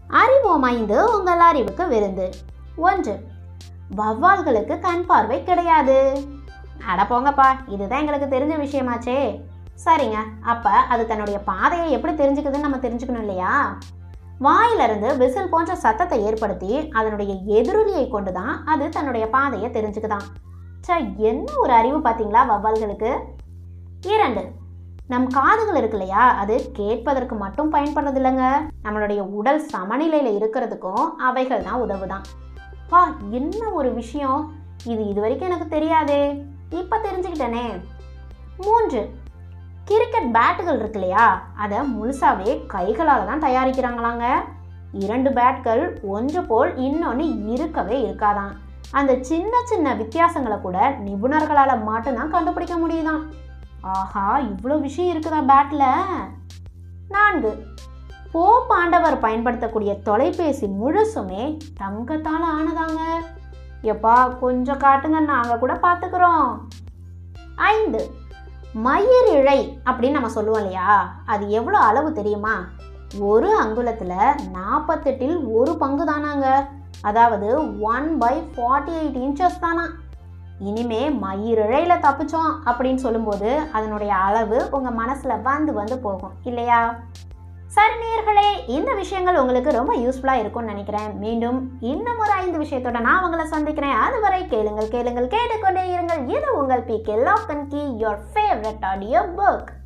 அறிவோம் ஐந்து உங்கள் அறிவுக்கு விருந்து ஒன்று வவ்வால்களுக்கு கண் பார்வை கிடையாது அட போங்கப்பா இதுதான் எங்களுக்கு தெரிஞ்ச விஷயமாச்சே சரிங்க அப்ப அது தன்னுடைய பாதையை எப்படி தெரிஞ்சுக்குதுன்னு நம்ம தெரிஞ்சுக்கணும் இல்லையா வாயிலிருந்து விசில் போன்ற சத்தத்தை ஏற்படுத்தி அதனுடைய எதிரொலியை கொண்டு தான் அது தன்னுடைய பாதையை தெரிஞ்சுக்குதான் ச்சே என்ன ஒரு அறிவு பார்த்தீங்களா வவ்வால்களுக்கு இரண்டு நம் காதுகள் இருக்கு இல்லையா அது கேட்பதற்கு மட்டும் பயன்படுறது இல்லைங்க நம்மளுடைய உடல் சமநிலையில் இருக்கிறதுக்கும் அவைகள் தான் உதவுதான் பா என்ன ஒரு விஷயம் இது இது வரைக்கும் எனக்கு தெரியாதே இப்போ தெரிஞ்சுக்கிட்டேனே மூன்று கிரிக்கெட் பேட்டுகள் இருக்கு இல்லையா அதை முழுசாவே கைகளால் தான் தயாரிக்கிறாங்களாங்க இரண்டு பேட்கள் ஒன்று போல் இன்னொன்று இருக்கவே இருக்காதாம் அந்த சின்ன சின்ன வித்தியாசங்களை கூட நிபுணர்களால் மட்டும்தான் கண்டுபிடிக்க முடியுதாம் ஆஹா இவ்வளோ விஷயம் இருக்குதா பேட்டில் நான்கு போப் ஆண்டவர் பயன்படுத்தக்கூடிய தொலைபேசி முழுசுமே தங்கத்தால் ஆனதாங்க எப்பா கொஞ்சம் காட்டுங்க நாங்கள் கூட பார்த்துக்கிறோம் ஐந்து மயிரிழை அப்படின்னு நம்ம சொல்லுவோம் இல்லையா அது எவ்வளோ அளவு தெரியுமா ஒரு அங்குலத்தில் நாற்பத்தெட்டில் ஒரு பங்கு தானாங்க அதாவது one by forty eight inches தானா இனிமே மயிரிழையில தப்பிச்சோம் அப்படின்னு சொல்லும்போது அதனுடைய அளவு உங்கள் மனசில் வந்து வந்து போகும் இல்லையா சரி நேர்களே இந்த விஷயங்கள் உங்களுக்கு ரொம்ப யூஸ்ஃபுல்லாக இருக்கும்னு நினைக்கிறேன் மீண்டும் இன்னும் ஒரு ஐந்து விஷயத்தோட நான் உங்களை சந்திக்கிறேன் அதுவரை கேளுங்கள் கேளுங்கள் கேட்டுக்கொண்டே இருங்கள் இது உங்கள் B K lock and key your favourite audio book